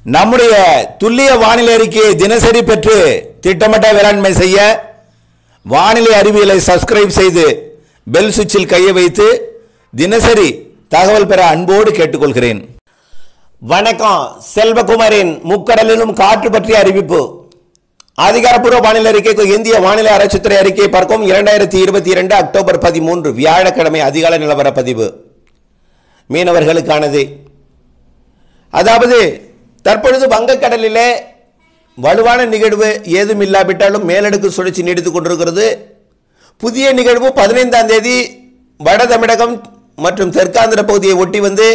நம்முடைய துல்லிய வானிலை அறிக்கையை தினசரி பெற்று திட்டமிட்ட வேளாண்மை செய்ய வானிலை அறிவியலை சப்ஸ்கிரைப் செய்து பெல் சுவிட்சில் கையை வைத்து தினசரி தகவல் பெற அன்போடு கேட்டுக்கொள்கிறேன் வணக்கம் செல்வகுமாரின் முக்கடலிலும் காற்று பற்றிய அறிவிப்பு அதிகாரப்பூர்வ வானிலை அறிக்கைக்கு இந்திய வானிலை ஆராய்ச்சித்துறை அறிக்கையை பார்க்கும் இரண்டாயிரத்தி இருபத்தி இரண்டு அக்டோபர் பதிமூன்று வியாழக்கிழமை அதிகாலை நிலவர பதிவு மீனவர்களுக்கானது அதாவது தற்பொழுது வங்கக்கடலிலே வலுவான நிகழ்வு ஏதும் இல்லாவிட்டாலும் மேலடுக்கு சுழற்சி நீடித்துக் கொண்டிருக்கிறது புதிய நிகழ்வு பதினைந்தாம் தேதி வட தமிழகம் மற்றும் தெற்காந்திர பகுதியை ஒட்டி வந்து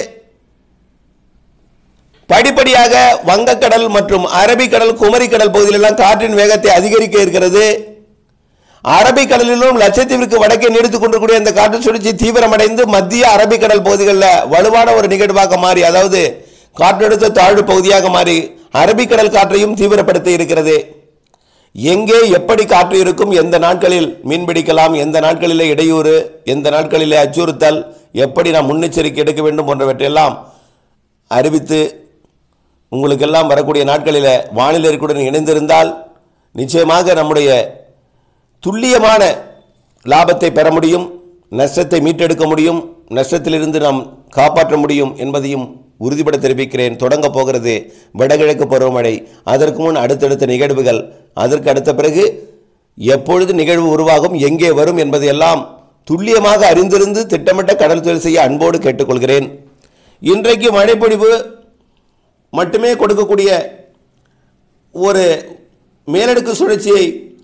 படிப்படியாக வங்கக்கடல் மற்றும் அரபிக்கடல் குமரிக்கடல் பகுதியிலெல்லாம் காற்றின் வேகத்தை அதிகரிக்க இருக்கிறது அரபிக்கடலிலும் லட்சத்தீவிற்கு வடக்கே நீடித்துக் கொண்டிருக்கூடிய இந்த காற்று சுழற்சி தீவிரமடைந்து மத்திய அரபிக்கடல் பகுதிகளில் வலுவான ஒரு நிகழ்வாக மாறி அதாவது காற்றழுத்த தாழ்வு பகுதியாக மாறி அரபிக்கடல் காற்றையும் தீவிரப்படுத்தி இருக்கிறது எங்கே எப்படி காற்று இருக்கும் எந்த நாட்களில் மீன்பிடிக்கலாம் எந்த நாட்களிலே இடையூறு எந்த நாட்களிலே அச்சுறுத்தல் எப்படி நாம் முன்னெச்சரிக்கை எடுக்க வேண்டும் போன்றவற்றையெல்லாம் அறிவித்து உங்களுக்கெல்லாம் வரக்கூடிய நாட்களில் வானிலை அறிக்கையுடன் இணைந்திருந்தால் நிச்சயமாக நம்முடைய துல்லியமான லாபத்தை பெற முடியும் நஷ்டத்தை மீட்டெடுக்க முடியும் நஷ்டத்திலிருந்து நாம் காப்பாற்ற முடியும் என்பதையும் உறுதிபட தெரிவிக்கிறேன் தொடங்க போகிறது வடகிழக்கு பருவமழை அதற்கு முன் அடுத்தடுத்த நிகழ்வுகள் அதற்கு அடுத்த பிறகு எப்பொழுது நிகழ்வு உருவாகும் எங்கே வரும் என்பதையெல்லாம் துல்லியமாக அறிந்திருந்து திட்டமிட்ட கடல் தொழில் செய்ய அன்போடு கேட்டுக்கொள்கிறேன் இன்றைக்கு மழைப்பொழிவு மட்டுமே கொடுக்கக்கூடிய ஒரு மேலடுக்கு சுழற்சியை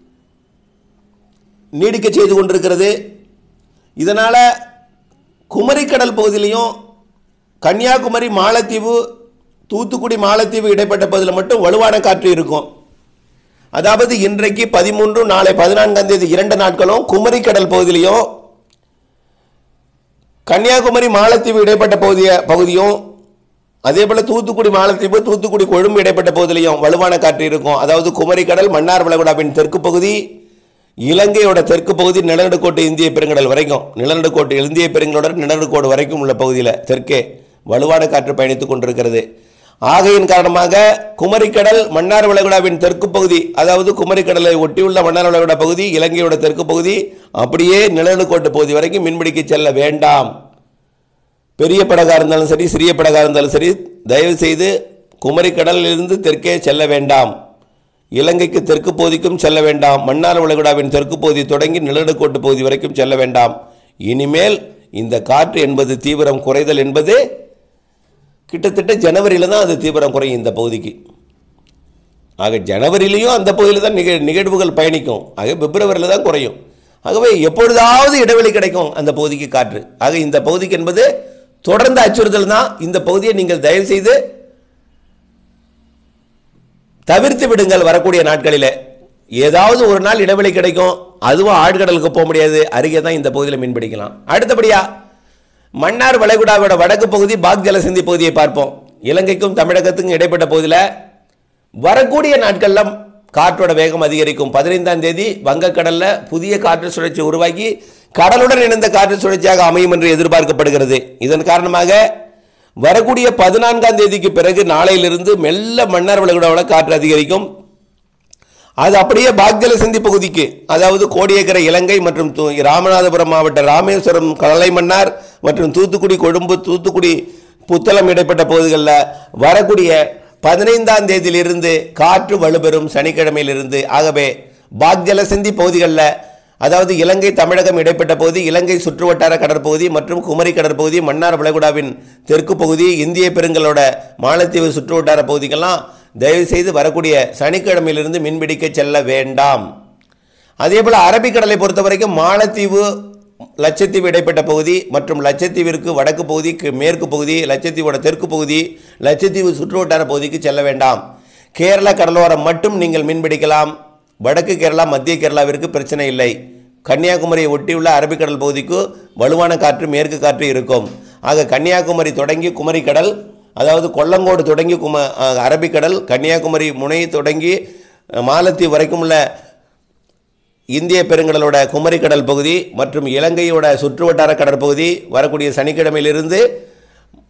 நீடிக்க செய்து கொண்டிருக்கிறது இதனால் குமரிக்கடல் பகுதியிலையும் கன்னியாகுமரி மாலத்தீவு தூத்துக்குடி மாலத்தீவு இடைப்பட்ட பகுதியில் மட்டும் வலுவான காற்று இருக்கும் அதாவது இன்றைக்கு பதிமூன்று நாளை பதினான்காம் தேதி இரண்டு நாட்களும் குமரிக்கடல் பகுதியிலையும் கன்னியாகுமரி மாலத்தீவு இடைப்பட்ட பகுதிய பகுதியும் அதே போல் தூத்துக்குடி மாலத்தீவு தூத்துக்குடி கொழும்பு இடைப்பட்ட பகுதியிலையும் வலுவான காற்று இருக்கும் அதாவது குமரிக்கடல் மன்னார் வளைகுடாவின் தெற்கு பகுதி இலங்கையோட தெற்கு பகுதி நிலநடுக்கோட்டு இந்திய பெருங்கடல் வரைக்கும் நிலநடுக்கோட்டு இந்திய பெருங்கடலோட நிலநடுக்கோடு வரைக்கும் உள்ள பகுதியில் தெற்கே வலுவான காற்று பயணித்துக் கொண்டிருக்கிறது ஆகையின் காரணமாக குமரிக்கடல் மன்னார் வளைகுடாவின் தெற்கு பகுதி அதாவது குமரிக்கடலை ஒட்டியுள்ள மன்னார் வளைகுடா பகுதி இலங்கையோட தெற்கு பகுதி அப்படியே நிலநடுக்கோட்டு பகுதி வரைக்கும் மீன்பிடிக்க செல்ல வேண்டாம் பெரிய படகாக இருந்தாலும் சரி சிறிய படகாக இருந்தாலும் சரி தயவு செய்து குமரிக்கடலிலிருந்து தெற்கே செல்ல வேண்டாம் இலங்கைக்கு தெற்கு பகுதிக்கும் செல்ல வேண்டாம் மன்னார் வளைகுடாவின் தெற்கு பகுதி தொடங்கி நிலநடுக்கோட்டு பகுதி வரைக்கும் செல்ல வேண்டாம் இனிமேல் இந்த காற்று என்பது தீவிரம் குறைதல் என்பது கிட்டத்தட்ட ஜனவரியில் தான் அது தீவிரம் குறையும் இந்த பகுதிக்கு ஆக ஜனவரியிலையும் அந்த பகுதியில் தான் நிக நிகழ்வுகள் பயணிக்கும் ஆக பிப்ரவரியில் தான் குறையும் ஆகவே எப்பொழுதாவது இடைவெளி கிடைக்கும் அந்த பகுதிக்கு காற்று ஆக இந்த பகுதிக்கு என்பது தொடர்ந்து அச்சுறுத்தல் தான் இந்த பகுதியை நீங்கள் தயவு செய்து தவிர்த்து விடுங்கள் வரக்கூடிய நாட்களில் ஏதாவது ஒரு நாள் இடைவெளி கிடைக்கும் அதுவும் ஆழ்கடலுக்கு போக முடியாது அருகே தான் இந்த பகுதியில் மீன் பிடிக்கலாம் அடுத்தபடியா மன்னார் வளைகுடாவோட வடக்கு பகுதி பாக் ஜலசந்தி பகுதியை பார்ப்போம் இலங்கைக்கும் தமிழகத்துக்கும் இடைப்பட்ட பகுதியில் வரக்கூடிய நாட்களில் காற்றோட வேகம் அதிகரிக்கும் பதினைந்தாம் தேதி வங்கக்கடலில் புதிய காற்று சுழற்சி உருவாக்கி கடலுடன் இணைந்த காற்று சுழற்சியாக அமையும் என்று எதிர்பார்க்கப்படுகிறது இதன் காரணமாக வரக்கூடிய பதினான்காம் தேதிக்கு பிறகு நாளையிலிருந்து மெல்ல மன்னார் வளைகுடாவில் காற்று அதிகரிக்கும் அது அப்படியே பாக்ஜல சிந்தி பகுதிக்கு அதாவது கோடியக்கரை இலங்கை மற்றும் து- ராமநாதபுரம் மாவட்ட ராமேஸ்வரம் கடலை மன்னார் மற்றும் தூத்துக்குடி கொழும்பு தூத்துக்குடி புத்தளம் இடைப்பட்ட பகுதிகளில் வரக்கூடிய பதினைந்தாம் தேதியிலிருந்து காற்று வலுப்பெறும் சனிக்கிழமையிலிருந்து ஆகவே பாக்ஜல சிந்தி பகுதிகளில் அதாவது இலங்கை தமிழகம் இடைப்பட்ட பகுதி இலங்கை சுற்றுவட்டார கடற்பகுதி மற்றும் குமரி கடற்பகுதி மன்னார் வளைகுடாவின் தெற்கு பகுதி இந்திய பெருங்கலோட மாலத்தீவு சுற்றுவட்டார பகுதிக்கெல்லாம் தயவு செய்து வரக்கூடிய சனிக்கிழமையிலிருந்து மீன்பிடிக்க செல்ல வேண்டாம் அதே போல் அரபிக்கடலை பொறுத்த வரைக்கும் மாலத்தீவு லட்சத்தீவு இடைப்பட்ட பகுதி மற்றும் லட்சத்தீவிற்கு வடக்கு பகுதி கி- மேற்கு பகுதி லட்சத்தீவோட தெற்கு பகுதி லட்சத்தீவு சுற்றுவட்டார பகுதிக்கு செல்ல வேண்டாம் கேரள கடலோரம் மட்டும் நீங்கள் மீன்பிடிக்கலாம் வடக்கு கேரளா மத்திய கேரளாவிற்கு பிரச்சனை இல்லை கன்னியாகுமரியை ஒட்டியுள்ள அரபிக்கடல் பகுதிக்கு வலுவான காற்று மேற்கு காற்று இருக்கும் ஆக கன்னியாகுமரி தொடங்கி குமரிக்கடல் அதாவது கொல்லங்கோடு தொடங்கி கும அஹ், அரபிக்கடல் கன்னியாகுமரி முனை தொடங்கி அஹ், மாலத்தீவு வரைக்கும் உள்ள இந்திய பெருங்கடலோட குமரிக்கடல் பகுதி மற்றும் இலங்கையோட சுற்றுவட்டார கடற்பகுதி வரக்கூடிய சனிக்கிழமையிலிருந்து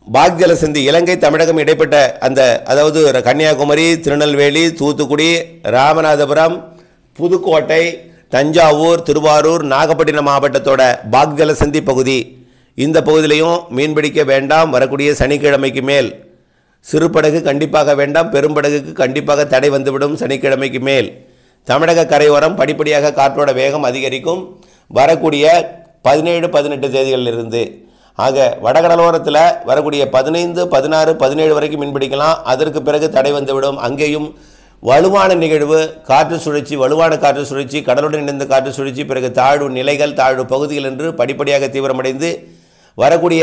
பாக் ஜலசந்தி இலங்கை தமிழகம் இடைப்பட்ட அந்த அதாவது கன்னியாகுமரி திருநெல்வேலி தூத்துக்குடி ராமநாதபுரம் புதுக்கோட்டை தஞ்சாவூர் திருவாரூர் நாகப்பட்டினம் மாவட்டத்தோட பாக் ஜலசந்தி பகுதி இந்த பகுதியிலையும் மீன்பிடிக்க வேண்டாம் வரக்கூடிய சனிக்கிழமைக்கு மேல் சிறு படகு கண்டிப்பாக வேண்டாம் பெரும்படகுக்கு கண்டிப்பாக தடை வந்துவிடும் சனிக்கிழமைக்கு மேல் தமிழக கரையோரம் படிப்படியாக காற்றோட வேகம் அதிகரிக்கும் வரக்கூடிய பதினேழு பதினெட்டு தேதிகளிலிருந்து ஆக வடகடலோரத்தில் வரக்கூடிய பதினைந்து பதினாறு பதினேழு வரைக்கும் மீன்பிடிக்கலாம் அதற்கு பிறகு தடை வந்துவிடும் அங்கேயும் வலுவான நிகழ்வு காற்று சுழற்சி வலுவான காற்று சுழற்சி கடலுடன் இணைந்த காற்று சுழற்சி பிறகு தாழ்வு நிலைகள் தாழ்வு பகுதிகள் என்று படிப்படியாக தீவிரமடைந்து வரக்கூடிய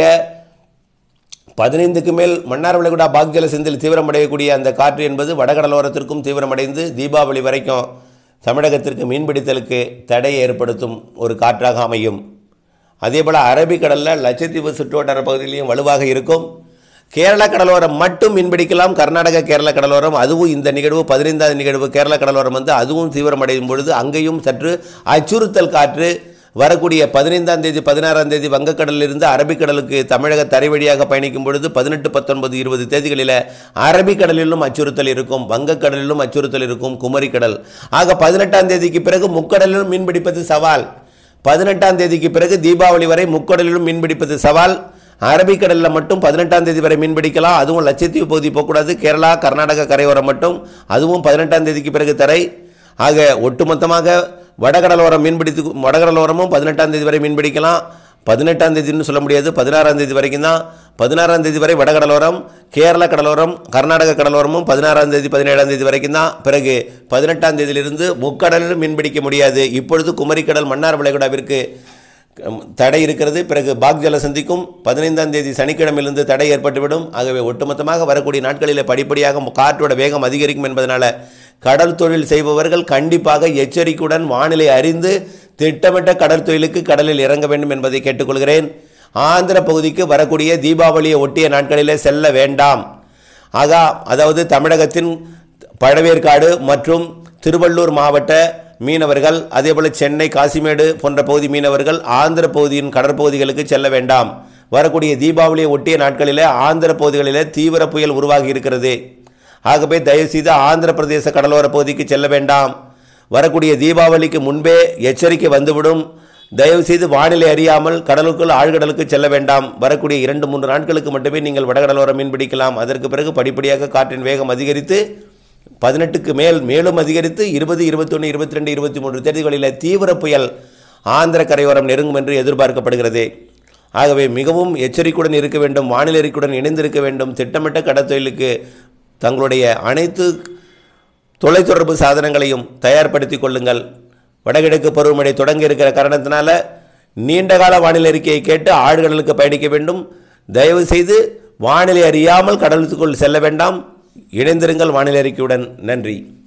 பதினைந்துக்கு மேல் மன்னார் விளைகுடா பாக்ஜல சிந்தில் தீவிரமடையக்கூடிய அந்த காற்று என்பது வடகடலோரத்திற்கும் தீவிரமடைந்து தீபாவளி வரைக்கும் தமிழகத்திற்கு மீன்பிடித்தலுக்கு தடை ஏற்படுத்தும் ஒரு காற்றாக அமையும் அதேபோல் அரபிக்கடலில் லட்சத்தீவு சுற்றுவட்டார பகுதியிலையும் வலுவாக இருக்கும் கேரள கடலோரம் மட்டும் மீன்பிடிக்கலாம் கர்நாடக கேரள கடலோரம் அதுவும் இந்த நிகழ்வு பதினைந்தாவது நிகழ்வு கேரள கடலோரம் வந்து அதுவும் தீவிரமடையும் பொழுது அங்கேயும் சற்று அச்சுறுத்தல் காற்று வரக்கூடிய பதினைந்தாம் தேதி பதினாறாம் தேதி வங்கக்கடலிலிருந்து அரபிக்கடலுக்கு தமிழக தரை வழியாக பயணிக்கும் பொழுது பதினெட்டு பத்தொன்பது இருபது தேதிகளில் அரபிக்கடலிலும் அச்சுறுத்தல் இருக்கும் வங்கக்கடலிலும் அச்சுறுத்தல் இருக்கும் குமரிக்கடல் ஆக பதினெட்டாம் தேதிக்கு பிறகு முக்கடலிலும் மீன்பிடிப்பது சவால் பதினெட்டாம் தேதிக்கு பிறகு தீபாவளி வரை முக்கடலிலும் மீன்பிடிப்பது சவால் அரபிக்கடலில் மட்டும் பதினெட்டாம் தேதி வரை மீன்பிடிக்கலாம் அதுவும் லட்சத்தீவு பகுதி போகக்கூடாது கேரளா கர்நாடகா கரையோரம் மட்டும் அதுவும் பதினெட்டாம் தேதிக்கு பிறகு தரை ஆக ஒட்டுமொத்தமாக வடகடலோரம் மீன்பிடித்து வடகடலோரமும் பதினெட்டாம் தேதி வரை மீன்பிடிக்கலாம் பதினெட்டாம் தேதின்னு சொல்ல முடியாது பதினாறாம் தேதி வரைக்கும் தான் பதினாறாம் தேதி வரை வடகடலோரம் கேரள கடலோரம் கர்நாடக கடலோரமும் பதினாறாம் தேதி பதினேழாம் தேதி வரைக்கும் தான் பிறகு பதினெட்டாம் தேதியிலிருந்து முக்கடலிலும் மீன்பிடிக்க முடியாது இப்பொழுது குமரிக்கடல் மன்னார் விளைகுடாவிற்கு ம், தடை இருக்கிறது பிறகு பாக் ஜலசந்திக்கும் பதினைந்தாம் தேதி சனிக்கிழமையிலிருந்து தடை ஏற்பட்டுவிடும் ஆகவே ஒட்டுமொத்தமாக வரக்கூடிய நாட்களில் படிப்படியாக காற்றோட வேகம் அதிகரிக்கும் என்பதனால கடல் தொழில் செய்பவர்கள் கண்டிப்பாக எச்சரிக்கையுடன் வானிலை அறிந்து திட்டமிட்ட கடல் தொழிலுக்கு கடலில் இறங்க வேண்டும் என்பதை கேட்டுக்கொள்கிறேன் ஆந்திர பகுதிக்கு வரக்கூடிய தீபாவளியை ஒட்டிய நாட்களிலே செல்ல வேண்டாம் ஆகா அதாவது தமிழகத்தின் பழவேற்காடு மற்றும் திருவள்ளூர் மாவட்ட மீனவர்கள் அதேபோல் சென்னை காசிமேடு போன்ற பகுதி மீனவர்கள் ஆந்திர பகுதியின் கடற்பகுதிகளுக்கு செல்ல வேண்டாம் வரக்கூடிய தீபாவளியை ஒட்டிய நாட்களிலே ஆந்திர பகுதிகளிலே தீவிர புயல் உருவாகி இருக்கிறது ஆகவே தயவுசெய்து ஆந்திர பிரதேச கடலோர பகுதிக்கு செல்ல வேண்டாம் வரக்கூடிய தீபாவளிக்கு முன்பே எச்சரிக்கை வந்துவிடும் தயவுசெய்து வானிலை அறியாமல் கடலுக்குள் ஆழ்கடலுக்கு செல்ல வேண்டாம் வரக்கூடிய இரண்டு மூன்று நாட்களுக்கு மட்டுமே நீங்கள் வடகடலோரம் மீன்பிடிக்கலாம் அதற்கு பிறகு படிப்படியாக காற்றின் வேகம் அதிகரித்து பதினெட்டுக்கு மேல் மேலும் அதிகரித்து இருபது இருபத்தொன்று இருபத்தி ரெண்டு இருபத்தி மூன்று தேதிகளில் தீவிர புயல் ஆந்திர கரையோரம் நெருங்கும் என்று எதிர்பார்க்கப்படுகிறது ஆகவே மிகவும் எச்சரிக்கையுடன் இருக்க வேண்டும் வானிலை அறிக்கையுடன் இணைந்திருக்க வேண்டும் திட்டமிட்ட கடத்தொழிலுக்கு தங்களுடைய அனைத்து தொலைத்தொடர்பு சாதனங்களையும் தயார்படுத்திக் கொள்ளுங்கள் வடகிழக்கு பருவமழை தொடங்கி இருக்கிற காரணத்தினால நீண்டகால வானிலை அறிக்கையை கேட்டு ஆழ்கடலுக்கு பயணிக்க வேண்டும் தயவு செய்து வானிலை அறியாமல் கடலுக்குள் செல்ல வேண்டாம் இணைந்திருங்கள் வானிலை அறிக்கையுடன் நன்றி